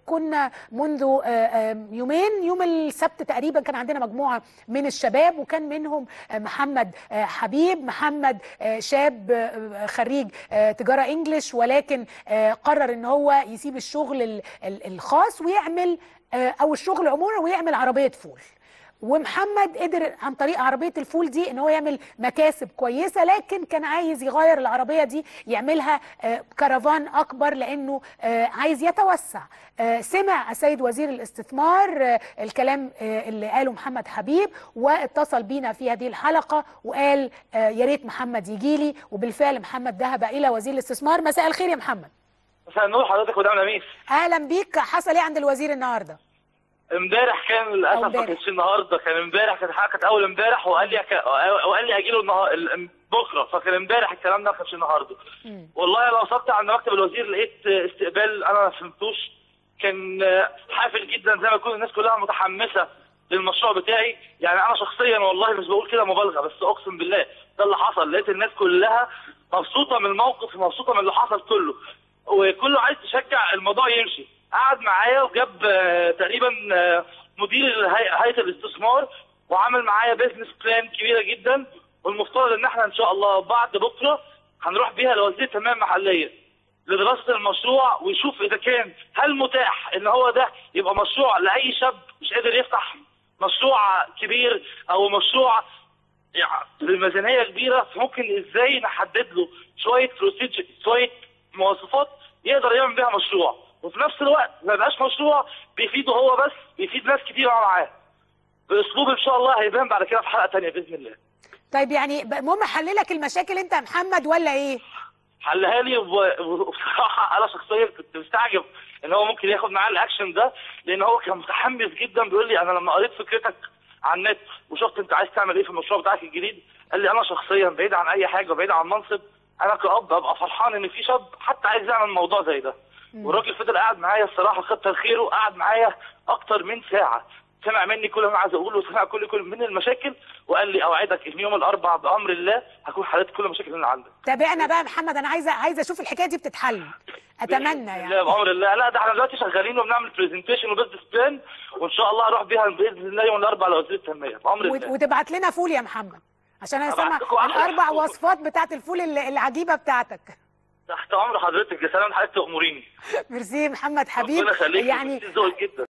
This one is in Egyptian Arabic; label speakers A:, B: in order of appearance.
A: كنا منذ آه، آه، يومين يوم السبت تقريبا كان عندنا مجموعه من الشباب وكان منهم آه، محمد آه، حبيب محمد آه، شاب آه، خريج آه، تجاره انجليش ولكن آه، قرر ان هو يسيب الشغل ال- ال- الخاص ويعمل آه، او الشغل عموما ويعمل عربيه فول ومحمد قدر عن طريق عربيه الفول دي ان هو يعمل مكاسب كويسه لكن كان عايز يغير العربيه دي يعملها آه، كرفان اكبر لانه آه، عايز يتوسع آه، سمع السيد وزير الاستثمار آه، الكلام آه، اللي قاله محمد حبيب واتصل بينا في هذه الحلقه وقال آه، يا ريت محمد يجي لي وبالفعل محمد ذهب الى وزير الاستثمار مساء الخير يا محمد
B: مساء النور حضرتك مدام لميس
A: اهلا بيك حصل ايه عند الوزير النهارده
B: امبارح كان
A: أو
B: للاسف ما
A: امبارح.
B: كانش النهارده كان امبارح كانت حاجه كانت اول امبارح وقال لي أك... وقال لي اجي له النهار... ال- بكره فكان امبارح الكلام ده ما كانش النهارده
A: مم.
B: والله لو وصلت عند مكتب الوزير لقيت استقبال انا ما فهمتوش كان حافل جدا زي ما يكون الناس كلها متحمسه للمشروع بتاعي يعني انا شخصيا والله مش بقول كده مبالغه بس اقسم بالله ده اللي حصل لقيت الناس كلها مبسوطه من الموقف ومبسوطه من اللي حصل كله وكله عايز تشجع الموضوع يمشي قعد معايا وجاب آه، تقريبا آه، مدير الهي- هيئه الاستثمار وعمل معايا بيزنس بلان كبيره جدا والمفترض ان احنا ان شاء الله بعد بكره هنروح بيها لوزير التنميه المحليه لدراسه المشروع ويشوف اذا كان هل متاح ان هو ده يبقى مشروع لاي شاب مش قادر يفتح مشروع كبير او مشروع يعني بميزانيه كبيره ممكن ازاي نحدد له شويه بروسيجر شويه مواصفات يقدر يعمل بيها مشروع وفي نفس الوقت ما يبقاش مشروع بيفيده هو بس بيفيد ناس كتير معاه باسلوب ان شاء الله هيبان بعد كده في حلقه تانية باذن الله
A: طيب يعني ب- المهم حللك المشاكل انت يا محمد ولا ايه
B: حلها لي وب- وبصراحه انا شخصيا كنت مستعجب ان هو ممكن ياخد معاه الاكشن ده لان هو كان متحمس جدا بيقول لي انا لما قريت فكرتك على النت وشفت انت عايز تعمل ايه في المشروع بتاعك الجديد قال لي انا شخصيا بعيد عن اي حاجه وبعيد عن منصب انا كأب ابقى فرحان ان في شاب حتى عايز يعمل موضوع زي ده والراجل فضل قاعد معايا الصراحه كتر خيره قعد معايا اكتر من ساعه سمع مني كل اللي انا عايز اقوله وسمع كل كل من المشاكل وقال لي اوعدك ان يوم الاربعاء بامر الله هكون حليت كل المشاكل اللي عندك
A: تابعنا بقى يا محمد انا عايزه عايزه اشوف الحكايه دي بتتحل اتمنى
B: لا
A: يعني
B: بامر الله لا ده احنا دلوقتي شغالين وبنعمل برزنتيشن وبزنس بلان وان شاء الله هروح بيها باذن الله يوم الاربعاء لوزير التنميه بامر
A: وت-
B: الله
A: وتبعت لنا فول يا محمد عشان انا
B: هبعت
A: سامع
B: لكم أحلى
A: الاربع
B: فول.
A: وصفات بتاعت الفول ال- العجيبه بتاعتك
B: تحت امر حضرتك يا سلام حضرتك تامريني
A: ميرسي محمد حبيب
B: ربنا يخليك
A: يعني
B: ميرسي ذوقك جدا